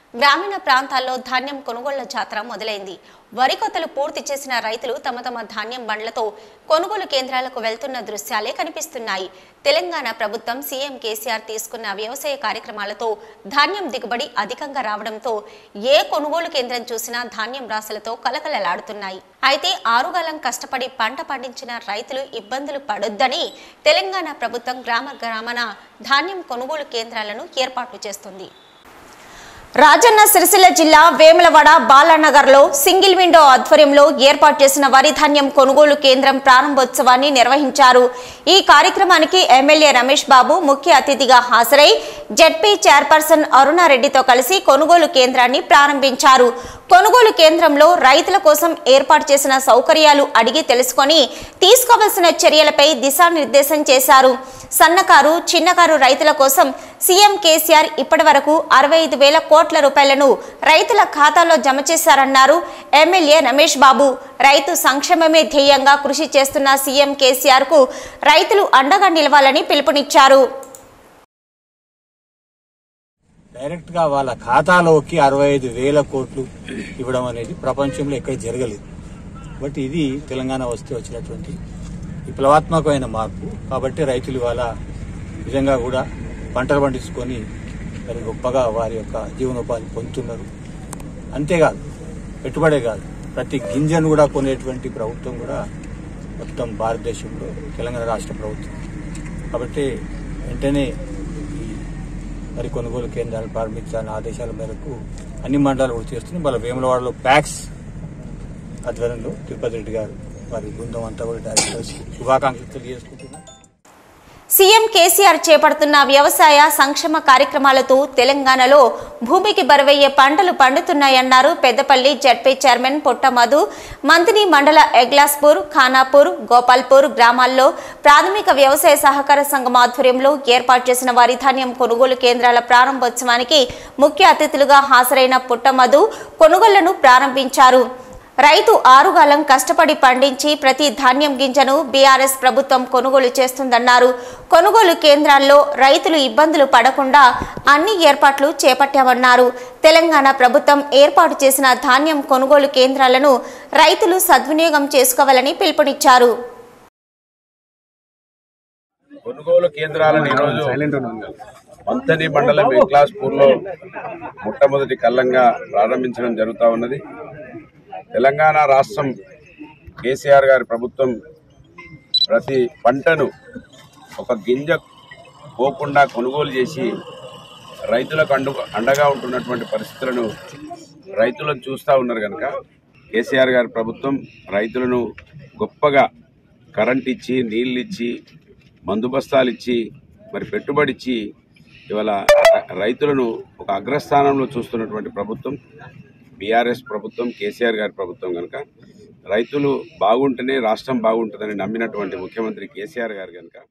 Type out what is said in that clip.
గ్రామీణ ప్రాంతాల్లో ధాన్యం కొనుగోళ్ల జాతర మొదలైంది వరి కోతలు పూర్తి చేసిన రైతులు తమ తమ ధాన్యం బండ్లతో కొనుగోలు కేంద్రాలకు వెళ్తున్న దృశ్యాలే కనిపిస్తున్నాయి తెలంగాణ ప్రభుత్వం సీఎం కేసీఆర్ తీసుకున్న వ్యవసాయ కార్యక్రమాలతో ధాన్యం దిగుబడి అధికంగా రావడంతో ఏ కొనుగోలు కేంద్రం చూసినా ధాన్యం రాశులతో కలకలలాడుతున్నాయి అయితే ఆరుగాలం కష్టపడి పంట పండించిన రైతులు ఇబ్బందులు పడొద్దని తెలంగాణ ప్రభుత్వం గ్రామ గ్రామన ధాన్యం కొనుగోలు కేంద్రాలను ఏర్పాటు చేస్తుంది రాజన్న సిరిసిల్ల జిల్లా వేములవాడ బాలానగర్లో సింగిల్ విండో ఆధ్వర్యంలో ఏర్పాటు చేసిన వరి ధాన్యం కొనుగోలు కేంద్రం ప్రారంభోత్సవాన్ని నిర్వహించారు ఈ కార్యక్రమానికి ఎమ్మెల్యే రమేష్ బాబు ముఖ్య అతిథిగా హాజరై జెడ్పీ చైర్పర్సన్ అరుణారెడ్డితో కలిసి కొనుగోలు కేంద్రాన్ని ప్రారంభించారు కొనుగోలు కేంద్రంలో రైతుల కోసం ఏర్పాటు చేసిన సౌకర్యాలు అడిగి తెలుసుకొని తీసుకోవలసిన చర్యలపై దిశానిర్దేశం చేశారు సన్నకారు చిన్నకారు రైతుల కోసం సీఎం కేసీఆర్ ఇప్పటి వరకు అరవై ఐదు వేల కోట్ల రూపాయలను రైతుల ఖాతాలో జమ చేశారన్నారు ఎమ్మెల్యే రమేష్ బాబు రైతు సంక్షేమమే ధ్యేయంగా కృషి చేస్తున్న సీఎం కేసీఆర్ కు రైతులు అండగా నిలవాలని పిలుపునిచ్చారు డైరెక్ట్ గా వాళ్ళ ఖాతాలోకి అరవై ఐదు వేల కోట్లు ఇవ్వడం అనేది ప్రపంచంలో ఎక్కడ జరగలేదు బట్ ఇది తెలంగాణ వస్తే వచ్చినటువంటి విప్లవాత్మకమైన మార్పు కాబట్టి రైతులు ఇవాళ నిజంగా కూడా పంటలు పండించుకొని మరి గొప్పగా వారి యొక్క జీవనోపాధి పొందుతున్నారు అంతేకాదు పెట్టుబడే కాదు ప్రతి గింజను కూడా కొనేటువంటి ప్రభుత్వం కూడా మొత్తం భారతదేశంలో తెలంగాణ రాష్ట్ర ప్రభుత్వం కాబట్టి వెంటనే ఈ మరి కొనుగోలు కేంద్రాలు ప్రారంభించాలన్న ఆదేశాల మేరకు అన్ని మండలాలు కూడా చేస్తున్నాయి వాళ్ళ వేములవాడలో ప్యాక్స్ ఆధ్వర్యంలో తిరుపతి రెడ్డి గారు వారి బృందం అంతా కూడా డైరెక్టర్స్ శుభాకాంక్షలు తెలియజేసుకుంటున్నాం సీఎం కేసీఆర్ చేపడుతున్న వ్యవసాయ సంక్షేమ కార్యక్రమాలతో తెలంగాణలో భూమికి బరువయ్యే పంటలు పండుతున్నాయన్నారు పెద్దపల్లి జడ్పీ చైర్మన్ పొట్ట మధు మంతిని మండల ఎగ్లాస్పూర్ ఖానాపూర్ గోపాల్పూర్ గ్రామాల్లో ప్రాథమిక వ్యవసాయ సహకార సంఘం ఆధ్వర్యంలో ఏర్పాటు చేసిన వరి ధాన్యం కొనుగోలు కేంద్రాల ప్రారంభోత్సవానికి ముఖ్య అతిథులుగా హాజరైన పుట్ట మధు కొనుగోళ్లను ప్రారంభించారు రైతు ఆరుగాలం కష్టపడి పండించి ప్రతి ధాన్యం గింజను బీఆర్ఎస్ ప్రభుత్వం కొనుగోలు చేస్తుందన్నారు కొనుగోలు కేంద్రాల్లో రైతులు ఇబ్బందులు పడకుండా అన్ని ఏర్పాట్లు చేపట్టామన్నారు తెలంగాణ ప్రభుత్వం ఏర్పాటు చేసిన ధాన్యం కొనుగోలు కేంద్రాలను రైతులు సద్వినియోగం చేసుకోవాలని పిలుపునిచ్చారు కొనుగోలు కేంద్రాలను ఈరోజు మంతని మండలం వెంకలాస్పూర్లో మొట్టమొదటి కళ్ళంగా ప్రారంభించడం జరుగుతూ ఉన్నది తెలంగాణ రాష్ట్రం కేసీఆర్ గారి ప్రభుత్వం ప్రతి పంటను ఒక గింజ పోకుండా కొనుగోలు చేసి రైతులకు అండు అండగా ఉంటున్నటువంటి పరిస్థితులను రైతులను చూస్తూ ఉన్నారు కనుక కేసీఆర్ గారి ప్రభుత్వం రైతులను గొప్పగా కరెంట్ ఇచ్చి నీళ్ళు ఇచ్చి మందు బస్తాలు ఇచ్చి మరి పెట్టుబడి ఇచ్చి ఇవాళ రైతులను ఒక అగ్రస్థానంలో చూస్తున్నటువంటి ప్రభుత్వం బీఆర్ఎస్ ప్రభుత్వం కేసీఆర్ గారి ప్రభుత్వం కనుక రైతులు బాగుంటేనే రాష్ట్రం బాగుంటుందని నమ్మినటువంటి ముఖ్యమంత్రి కేసీఆర్ గారు కనుక